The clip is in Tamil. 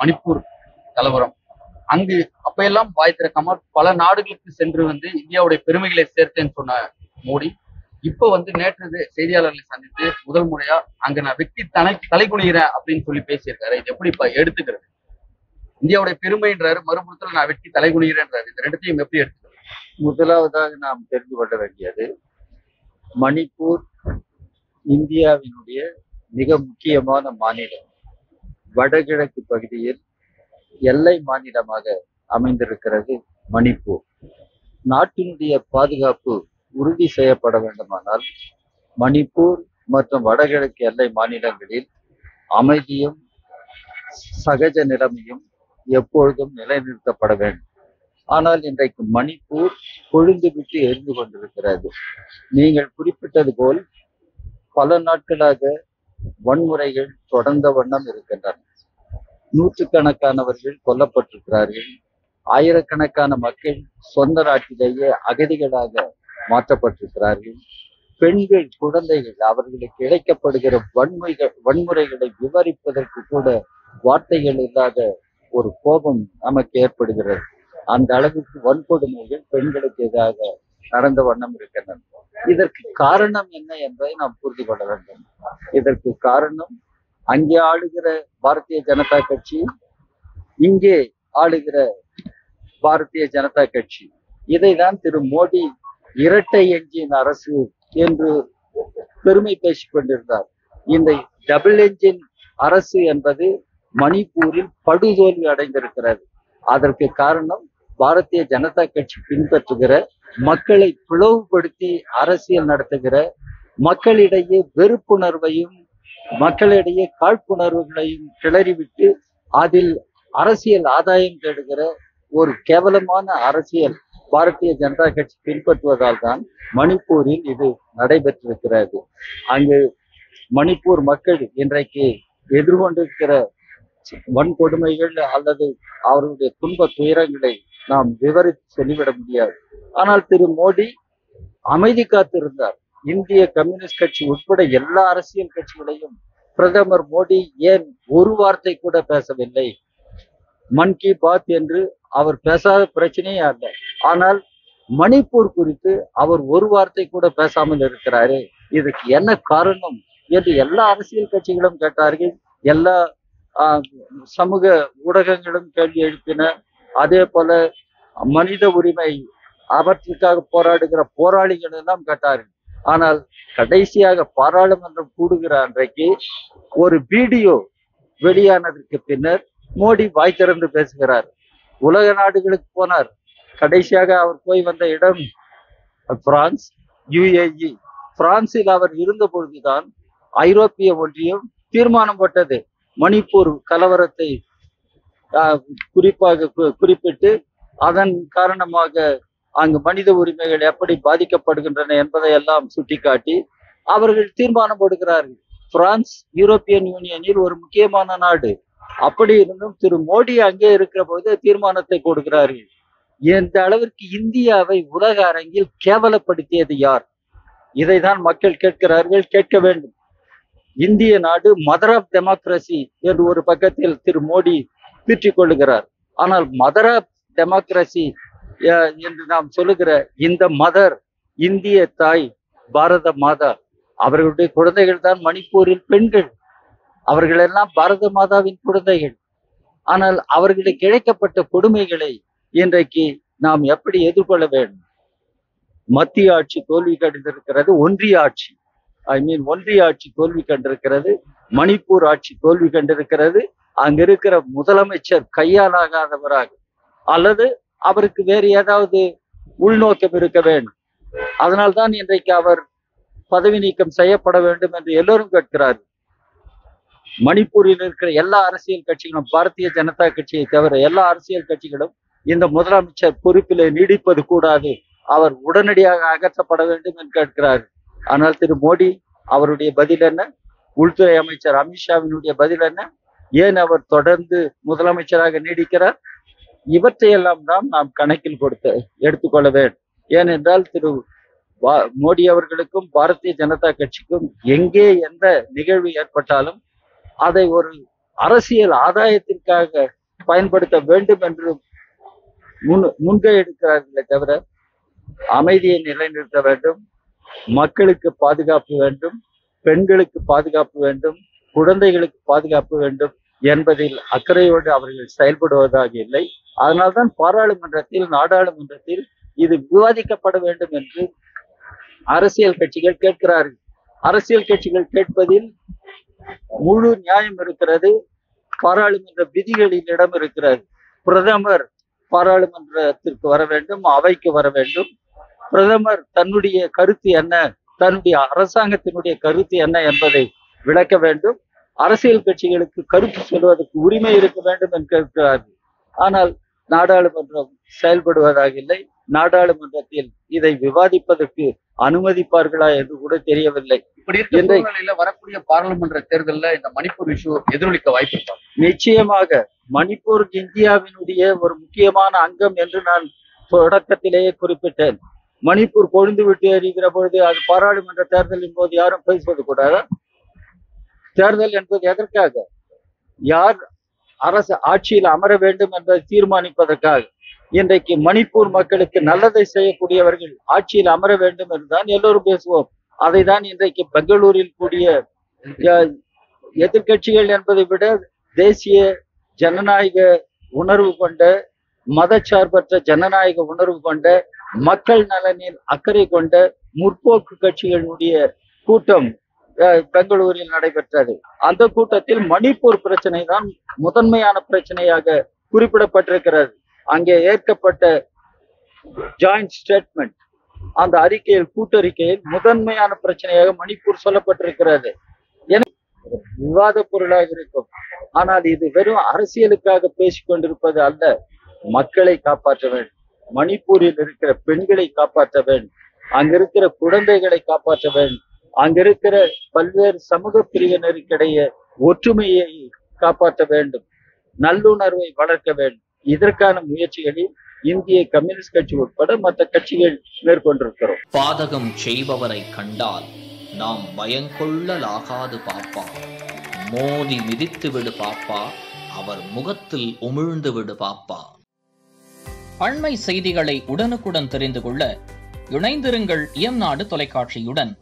மணிப்பூர் கலவரம் அங்கு அப்பெல்லாம் வாய் திறக்காமல் பல நாடுகளுக்கு சென்று வந்து இந்தியாவுடைய பெருமைகளை சேர்த்தேன்னு சொன்ன மோடி இப்ப வந்து நேற்று இது செய்தியாளர்களை சந்தித்து முதல் முறையா அங்க நான் வெட்டி தலை தலை குனிகிறேன் அப்படின்னு சொல்லி பேசியிருக்காரு இது எப்படி இப்ப எடுத்துக்கிறது இந்தியாவுடைய பெருமைன்றாரு மறுபுறத்துல நான் வெட்டி தலை குனிகிறேன்றாரு இந்த ரெண்டுத்தையும் எப்படி எடுத்துக்கிறது முதலாவதாக நாம் தெரிந்து கொள்ள வேண்டியது மணிப்பூர் இந்தியாவினுடைய மிக முக்கியமான மாநிலம் வடகிழக்கு பகுதியில் எல்லை மாநிலமாக அமைந்திருக்கிறது மணிப்பூர் நாட்டினுடைய பாதுகாப்பு உறுதி செய்யப்பட வேண்டுமானால் மணிப்பூர் மற்றும் வடகிழக்கு எல்லை மாநிலங்களில் அமைதியும் சகஜ நிலைமையும் எப்பொழுதும் நிலைநிறுத்தப்பட வேண்டும் ஆனால் இன்றைக்கு மணிப்பூர் கொழுந்து விட்டு எரிந்து கொண்டிருக்கிறது நீங்கள் குறிப்பிட்டது போல் பல நாட்களாக வன்முறைகள் தொடர்ந்த வண்ணம் இருக்கின்றன நூற்றுக்கணக்கானவர்கள் கொல்லப்பட்டிருக்கிறார்கள் ஆயிரக்கணக்கான மக்கள் சொந்த நாட்டிலேயே அகதிகளாக மாற்றப்பட்டிருக்கிறார்கள் பெண்கள் குழந்தைகள் அவர்களுக்கு இழைக்கப்படுகிற வன்முறைகள் வன்முறைகளை விவரிப்பதற்கு கூட வார்த்தைகள் இல்லாத ஒரு கோபம் நமக்கு ஏற்படுகிறது அந்த அளவுக்கு வன்கொடுமைகள் பெண்களுக்கு எதிராக நடந்த வண்ணம் இருக்கின்றன இதற்கு காரணம் என்ன என்பதை நாம் புரிந்து கொள்ள வேண்டும் இதற்கு காரணம் அங்கே ஆளுகிற பாரதிய ஜனதா கட்சி இங்கே ஆளுகிற பாரதிய ஜனதா கட்சி இதைதான் திரு மோடி இரட்டை என்ஜின் அரசு என்று பெருமை பேசிக் கொண்டிருந்தார் இந்த டபுள் என்ஜின் அரசு என்பது மணிப்பூரில் படுதோல்வி அடைந்திருக்கிறது அதற்கு காரணம் பாரதிய ஜனதா கட்சி பின்பற்றுகிற மக்களை பிளவுபடுத்தி அரசியல் நடத்துகிற மக்களிடையே வெறுப்புணர்வையும் மக்களிடையே காழ்ப்புணர்வுகளையும் கிளறிவிட்டு அதில் அரசியல் ஆதாயம் தேடுகிற ஒரு கேவலமான அரசியல் பாரதிய ஜனதா கட்சி பின்பற்றுவதால் தான் மணிப்பூரில் இது நடைபெற்றிருக்கிறது அங்கு மணிப்பூர் மக்கள் இன்றைக்கு எதிர்கொண்டிருக்கிற வன்கொடுமைகள் அல்லது அவர்களுடைய துன்ப துயரங்களை நாம் விவரித்து சொல்லிவிட முடியாது ஆனால் திரு மோடி அமைதி காத்திருந்தார் இந்திய கம்யூனிஸ்ட் கட்சி உட்பட எல்லா அரசியல் கட்சிகளையும் பிரதமர் மோடி ஏன் ஒரு வார்த்தை கூட பேசவில்லை மன் கி பாத் என்று அவர் பேசாத பிரச்சனையே அல்ல ஆனால் மணிப்பூர் குறித்து அவர் ஒரு வார்த்தை கூட பேசாமல் இருக்கிறாரு இதுக்கு என்ன காரணம் என்று எல்லா அரசியல் கட்சிகளும் கேட்டார்கள் எல்லா ஆஹ், சமூக ஊடகங்களும் கேள்வி எழுப்பின அதே போல மனித உரிமை அவற்றுக்காக போராடுகிற போராளிகள் எல்லாம் கேட்டார்கள் ஆனால் கடைசியாக பாராளுமன்றம் கூடுகிற அன்றைக்கு ஒரு வீடியோ வெளியானதற்கு பின்னர் மோடி வாய் திறந்து பேசுகிறார் உலக நாடுகளுக்கு போனார் கடைசியாக அவர் போய் வந்த இடம் பிரான்ஸ் யுஏஇ பிரான்சில் அவர் இருந்த பொழுதுதான் ஐரோப்பிய ஒன்றியம் தீர்மானம் போட்டது மணிப்பூர் கலவரத்தை ஆஹ், குறிப்பாக கு- குறிப்பிட்டு அதன் காரணமாக அங்கு மனித உரிமைகள் எப்படி பாதிக்கப்படுகின்றன என்பதை எல்லாம் சுட்டிக்காட்டி அவர்கள் தீர்மானம் போடுகிறார்கள் பிரான்ஸ் யூரோப்பியன் யூனியனில் ஒரு முக்கியமான நாடு அப்படி இருந்தும் திரு மோடி அங்கே இருக்கிற பொழுது தீர்மானத்தை கொடுக்கிறார்கள் இந்த அளவிற்கு இந்தியாவை உலக அரங்கில் கேவலப்படுத்தியது யார் இதைதான் மக்கள் கேட்கிறார்கள் கேட்க வேண்டும் இந்திய நாடு மதர் ஆஃப் டெமோக்ரஸி என்று ஒரு பக்கத்தில் திரு மோடி பீற்றிக் கொள்ளுகிறார் ஆனால் மதர் ஆஃப் டெமோக்ரஸி என்று நாம் சொல்லுகிற இந்த மதர் இந்திய தாய் பாரத மாதா அவர்களுடைய குழந்தைகள் தான் மணிப்பூரில் பெண்கள் அவர்கள் எல்லாம் பாரத மாதாவின் குழந்தைகள் ஆனால் அவர்களுக்கு இழைக்கப்பட்ட கொடுமைகளை இன்றைக்கு நாம் எப்படி எதிர்கொள்ள வேண்டும் மத்திய ஆட்சி தோல்வி கண்டிருக்கிறது ஒன்றிய ஆட்சி ஐ மீன் ஒன்றிய ஆட்சி தோல்வி கண்டிருக்கிறது மணிப்பூர் ஆட்சி தோல்வி கண்டிருக்கிறது அங்க இருக்கிற முதலமைச்சர் கையாலாகாதவராக அல்லது அவருக்கு வேறு ஏதாவது உள்நோக்கம் இருக்க வேண்டும் அதனால்தான் இன்றைக்கு அவர் பதவி நீக்கம் செய்யப்பட வேண்டும் என்று எல்லோரும் கேட்கிறார்கள் மணிப்பூரில் இருக்கிற எல்லா அரசியல் கட்சிகளும் பாரதிய ஜனதா கட்சியை தவிர எல்லா அரசியல் கட்சிகளும் இந்த முதலமைச்சர் பொறுப்பிலே நீடிப்பது கூடாது அவர் உடனடியாக அகற்றப்பட வேண்டும் என்று கேட்கிறார் ஆனால் திரு மோடி அவருடைய பதில் என்ன உள்துறை அமைச்சர் அமித்ஷாவினுடைய பதில் என்ன ஏன் அவர் தொடர்ந்து முதலமைச்சராக நீடிக்கிறார் இவற்றையெல்லாம் தான் நாம் கணக்கில் கொடுத்து எடுத்துக்கொள்ள வேண்டும் ஏனென்றால் திரு வா- மோடி அவர்களுக்கும் பாரதிய ஜனதா கட்சிக்கும் எங்கே எந்த நிகழ்வு ஏற்பட்டாலும் அதை ஒரு அரசியல் ஆதாயத்திற்காக பயன்படுத்த வேண்டும் என்று முன் முன்கை எடுக்கிறார்களே தவிர அமைதியை நிலைநிறுத்த வேண்டும் மக்களுக்கு பாதுகாப்பு வேண்டும் பெண்களுக்கு பாதுகாப்பு வேண்டும் குழந்தைகளுக்கு பாதுகாப்பு வேண்டும் என்பதில் அக்கறையோடு அவர்கள் செயல்படுவதாக இல்லை அதனால்தான் பாராளுமன்றத்தில் நாடாளுமன்றத்தில் இது விவாதிக்கப்பட வேண்டும் என்று அரசியல் கட்சிகள் கேட்கிறார்கள் அரசியல் கட்சிகள் கேட்பதில் முழு நியாயம் இருக்கிறது பாராளுமன்ற விதிகளில் இடம் இருக்கிறது பிரதமர் பாராளுமன்றத்திற்கு வர வேண்டும் அவைக்கு வர வேண்டும் பிரதமர் தன்னுடைய கருத்து என்ன தன்னுடைய அரசாங்கத்தினுடைய கருத்து என்ன என்பதை விளக்க வேண்டும் அரசியல் கட்சிகளுக்கு கருத்து சொல்வதற்கு உரிமை இருக்க வேண்டும் என்று கேட்கிறார்கள் ஆனால் நாடாளுமன்றம் செயல்படுவதாக இல்லை நாடாளுமன்றத்தில் இதை விவாதிப்பதற்கு அனுமதிப்பார்களா என்று கூட தெரியவில்லை இப்படி இருக்க இன்றை- சூழ்நிலையில வரக்கூடிய பாராளுமன்ற தேர்தல்ல இந்த மணிப்பூர் இஷ்யூ எதிரொலிக்க வாய்ப்பு இருக்கா நிச்சயமாக மணிப்பூர் இந்தியாவினுடைய ஒரு முக்கியமான அங்கம் என்று நான் தொடக்கத்திலேயே குறிப்பிட்டேன் மணிப்பூர் கொழுந்து விட்டு எறிகிற பொழுது அது பாராளுமன்ற தேர்தலின் போது யாரும் பேசுவது கூடாதா தேர்தல் என்பது எதற்காக யார் அரசு ஆட்சியில் அமர வேண்டும் என்பதை தீர்மானிப்பதற்காக இன்றைக்கு மணிப்பூர் மக்களுக்கு நல்லதை செய்யக்கூடியவர்கள் ஆட்சியில் அமர வேண்டும் என்றுதான் எல்லோரும் பேசுவோம் அதை தான் இன்றைக்கு பெங்களூரில் கூடிய அஹ், எதிர்க்கட்சிகள் என்பதை விட தேசிய ஜனநாயக உணர்வு கொண்ட மதச்சார்பற்ற ஜனநாயக உணர்வு கொண்ட மக்கள் நலனில் அக்கறை கொண்ட முற்போக்கு கட்சிகளுடைய கூட்டம் அஹ், பெங்களூரில் நடைபெற்றது அந்த கூட்டத்தில் மணிப்பூர் பிரச்சனை தான் முதன்மையான பிரச்சனையாக குறிப்பிடப்பட்டிருக்கிறது அங்கே ஏற்கப்பட்ட ஜாயிண்ட் ஸ்டேட்மெண்ட் அந்த அறிக்கையில் கூட்டறிக்கையில் முதன்மையான பிரச்சனையாக மணிப்பூர் சொல்லப்பட்டிருக்கிறது என விவாத பொருளாக இருக்கும் ஆனால் இது வெறும் அரசியலுக்காக பேசிக் கொண்டிருப்பது அல்ல மக்களை காப்பாற்ற வேண்டும் மணிப்பூரில் இருக்கிற பெண்களை காப்பாற்ற வேண்டும் அங்க இருக்கிற குழந்தைகளை காப்பாற்ற வேண்டும் அங்க இருக்கிற பல்வேறு சமூக பிரிவினருக்கிடையே ஒற்றுமையை காப்பாற்ற வேண்டும் நல்லுணர்வை வளர்க்க வேண்டும் இதற்கான முயற்சிகளில் இந்திய கம்யூனிஸ்ட் கட்சி உட்பட மற்ற கட்சிகள் மேற்கொண்டிருக்கிறோம் பாதகம் செய்பவரை கண்டால் நாம் பயங்கொள்ளலாகாது பாப்பா மோதி மிதித்து விடு பாப்பா அவர் முகத்தில் உமிழ்ந்து விடு பாப்பா அண்மை செய்திகளை உடனுக்குடன் தெரிந்து கொள்ள இணைந்திருங்கள் எம் நாடு தொலைக்காட்சியுடன்